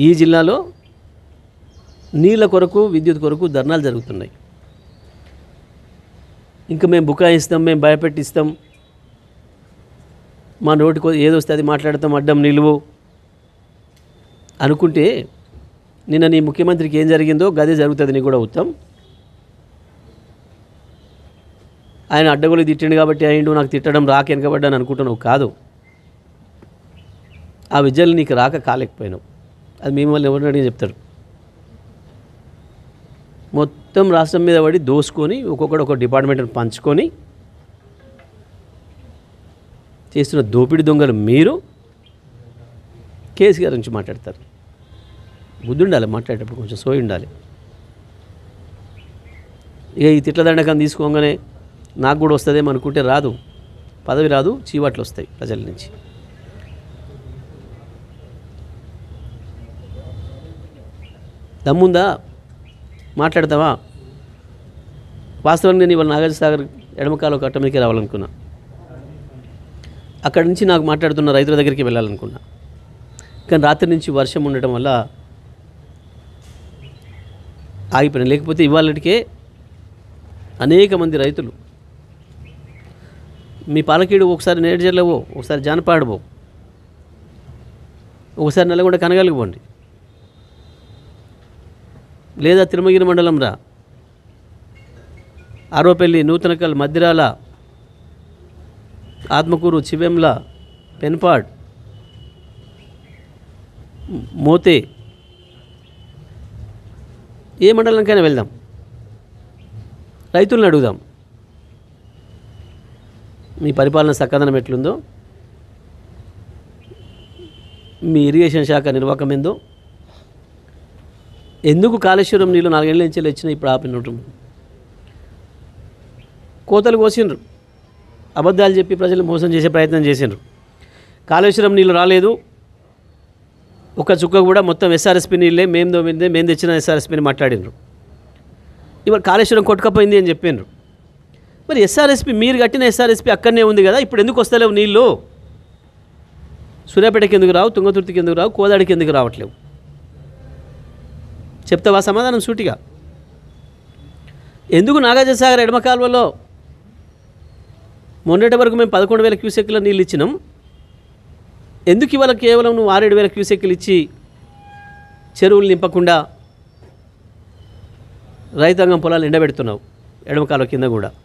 ఈ జిల్లాలో నీళ్ళ కొరకు విద్యుత్ కొరకు ధర్నాలు జరుగుతున్నాయి ఇంకా మేము బుకాయిస్తాం మేము భయపెట్టిస్తాం మా నోటికి ఏదో వస్తే అది మాట్లాడతాం అడ్డం నిలువు అనుకుంటే నిన్న నీ ముఖ్యమంత్రికి ఏం జరిగిందో గదే జరుగుతుంది నీకు కూడా ఉత్తం ఆయన అడ్డగోలు తిట్టిండు కాబట్టి అయిండు నాకు తిట్టడం రాక వెనకబడ్డాను అనుకుంటున్నావు కాదు ఆ విద్యలు నీకు రాక కాలేకపోయినావు అది మిమ్మల్ని ఎవరిని అడిగి చెప్తాడు మొత్తం రాష్ట్రం మీద పడి దోసుకొని ఒక్కొక్కడు ఒక డిపార్ట్మెంట్ని పంచుకొని చేస్తున్న దోపిడి దొంగలు మీరు కేసీఆర్ నుంచి మాట్లాడతారు బుద్ధి ఉండాలి మాట్లాడేటప్పుడు కొంచెం సోయి ఉండాలి ఇక ఈ తిట్ల దండకం తీసుకోగానే నాకు కూడా వస్తుందేమో అనుకుంటే రాదు పదవి రాదు చీవాట్లు వస్తాయి ప్రజల నుంచి దమ్ముందా మాట్లాడతావా వాస్తవంగా నేను ఇవాళ నాగార్జున సాగర్ ఎడమకాలో కట్ట మీదకి రావాలనుకున్నా అక్కడి నుంచి నాకు మాట్లాడుతున్న రైతుల దగ్గరికి వెళ్ళాలనుకున్నా కానీ రాత్రి నుంచి వర్షం ఉండటం వల్ల ఆగిపోయినా లేకపోతే ఇవాళటికే అనేక మంది రైతులు మీ పాలకీడు ఒకసారి నేడుజర్లవో ఒకసారి జానపాడవో ఒకసారి నల్లగొండ కనగలిగి పోండి లేదా తిరుమగిరి మండలం రా ఆరోపల్లి నూతనకల్ మద్దిరాల ఆత్మకూరు చివెంల పెన్పాడ్ మోతే ఏ మండలంకైనా వెళ్దాం రైతులను అడుగుదాం మీ పరిపాలన చక్కదనం ఎట్లుందో మీ ఇరిగేషన్ శాఖ నిర్వాహకం ఏందో ఎందుకు కాళేశ్వరం నీళ్ళు నాలుగేళ్ల నుంచి వచ్చినా ఇప్పుడు ఆపినట్టు కోతలు కోసిండ్రు అబద్ధాలు చెప్పి ప్రజలు మోసం చేసే ప్రయత్నం చేసిండ్రు కాళేశ్వరం నీళ్ళు రాలేదు ఒక చుక్క కూడా మొత్తం ఎస్ఆర్ఎస్పి నీళ్ళే మేము దోమిందే మేము తెచ్చిన ఎస్ఆర్ఎస్పిని మాట్లాడినరు ఇవాళ కాళేశ్వరం కొట్టుకపోయింది అని చెప్పిండ్రు మరి ఎస్ఆర్ఎస్పి మీరు కట్టిన ఎస్ఆర్ఎస్పి అక్కడనే ఉంది కదా ఇప్పుడు ఎందుకు వస్తలేవు నీళ్ళు సూర్యాపేటకి ఎందుకు రావు తుంగతుర్తికి ఎందుకు రావు కోదాడికి ఎందుకు రావట్లేవు చెప్తావా సమాధానం సూటిగా ఎందుకు నాగార్జున సాగర్ ఎడమ కాలువలో మొన్నటి వరకు మేము పదకొండు వేల క్యూసెక్ల నీళ్ళు ఇచ్చినాం ఎందుకు ఇవాళ కేవలం నువ్వు ఆరేడు వేల క్యూసెక్లు ఇచ్చి చెరువులు నింపకుండా రైతాంగం పొలాలు ఎండబెడుతున్నావు ఎడమ కాలువ కింద కూడా